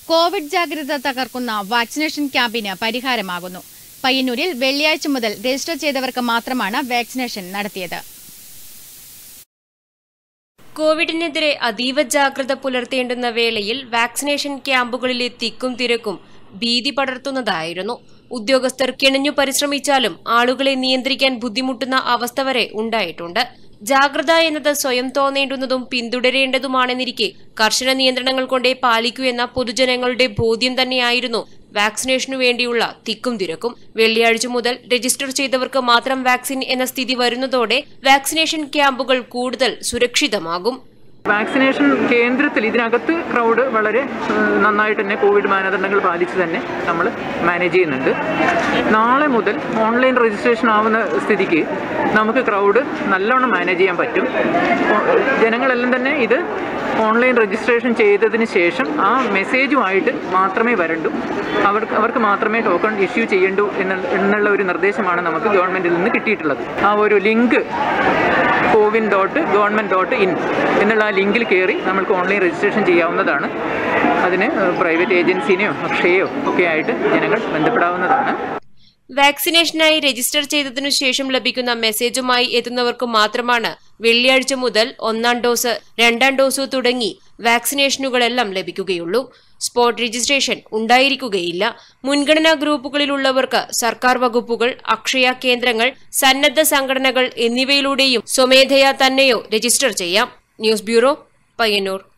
Covid ജാഗ്രത തകർക്കുന്ന vaccination ക്യാമ്പിന് പരിഹാരമാകുന്നു പയ്യന്നൂരിൽ വെള്ളിയാഴ്ച മുതൽ രജിസ്റ്റർ ചെയ്തവർക്ക് മാത്രമാണ് വാക്സിനേഷൻ നടത്തിയത് കോവിഡിനെതിരെ അതീവ ജാഗ്രത പുലർത്തേണ്ടുന്ന വേളയിൽ വാക്സിനേഷൻ ക്യാമ്പുകളിലെ തിക്കും തിരക്കും ഭീതി പടർത്തുന്നതായിരുന്നു ഉദ്യോഗസ്ഥർ കിണഞ്ഞു പരിശ്രമിച്ചാലും ആളുകളെ നിയന്ത്രിക്കാൻ ബുദ്ധിമുട്ടുന്ന അവസ്ഥ വരെ ഉണ്ടായിട്ടുണ്ട് ജാഗ്രത എന്നത് സ്വയം തോന്നേണ്ടുന്നതും പിന്തുടരേണ്ടതുമാണെന്നിരിക്കെ കർശന നിയന്ത്രണങ്ങൾ കൊണ്ടേ പാലിക്കൂ എന്ന പൊതുജനങ്ങളുടെ ബോധ്യം തന്നെയായിരുന്നു വാക്സിനേഷനു വേണ്ടിയുള്ള തിക്കും തിരക്കും വെള്ളിയാഴ്ച മുതൽ രജിസ്റ്റർ ചെയ്തവർക്ക് മാത്രം വാക്സിൻ എന്ന സ്ഥിതി വരുന്നതോടെ വാക്സിനേഷൻ ക്യാമ്പുകൾ കൂടുതൽ സുരക്ഷിതമാകും വാക്സിനേഷൻ കേന്ദ്രത്തിൽ ഇതിനകത്ത് ക്രൗഡ് വളരെ ഏഹ്, നന്നായിട്ട് തന്നെ കോവിഡ് മാനദണ്ഡങ്ങൾ പാലിച്ച് തന്നെ നമ്മൾ മാനേജ് ചെയ്യുന്നുണ്ട് നാളെ മുതൽ ഓൺലൈൻ രജിസ്ട്രേഷൻ ആവുന്ന സ്ഥിതിക്ക് നമുക്ക് ക്രൗഡ് നല്ലോണം മാനേജ് ചെയ്യാൻ പറ്റും ഓ- ജനങ്ങളെല്ലാം തന്നെ ഇത് ഓൺലൈൻ രജിസ്ട്രേഷൻ ചെയ്തതിന് ശേഷം ആ മെസ്സേജുമായിട്ട് മാത്രമേ വരണ്ടൂ അവർക്ക് അവർക്ക് മാത്രമേ ടോക്കൺ ഇഷ്യൂ ചെയ്യണ്ടൂ എന്നുള്ള എന്നുള്ള ഒരു നിർദ്ദേശമാണ് നമുക്ക് ഗവൺമെൻറ്റിൽ നിന്ന് കിട്ടിയിട്ടുള്ളത് ആ ഒരു link CoWIN dot government dot in എന്നുള്ള ആ ലിങ്കിൽ കയറി നമ്മൾക്ക് ഓൺലൈൻ രജിസ്ട്രേഷൻ ചെയ്യാവുന്നതാണ് അതിന് പ്രൈവറ്റ് ഏജൻസിനെയോ അക്ഷയയോ ഒക്കെ ആയിട്ട് ജനങ്ങൾ ബന്ധപ്പെടാവുന്നതാണ് വാക്സിനേഷനായി രജിസ്റ്റർ ചെയ്തതിനു ശേഷം ലഭിക്കുന്ന മെസ്സേജുമായി എത്തുന്നവർക്ക് മാത്രമാണ് വെള്ളിയാഴ്ച മുതൽ ഒന്നാം ഡോസ് രണ്ടാം ഡോസ് തുടങ്ങി വാക്സിനേഷനുകളെല്ലാം ലഭിക്കുകയുള്ളൂ സ്പോട്ട് രജിസ്ട്രേഷൻ ഉണ്ടായിരിക്കുകയില്ല മുൻഗണനാ ഗ്രൂപ്പുകളിലുള്ളവർക്ക് സർക്കാർ വകുപ്പുകൾ അക്ഷയ കേന്ദ്രങ്ങൾ സന്നദ്ധ സംഘടനകൾ എന്നിവയിലൂടെയും സ്വമേധയാ തന്നെയോ രജിസ്റ്റർ ചെയ്യാം ന്യൂസ് ബ്യൂറോ പയ്യന്നൂർ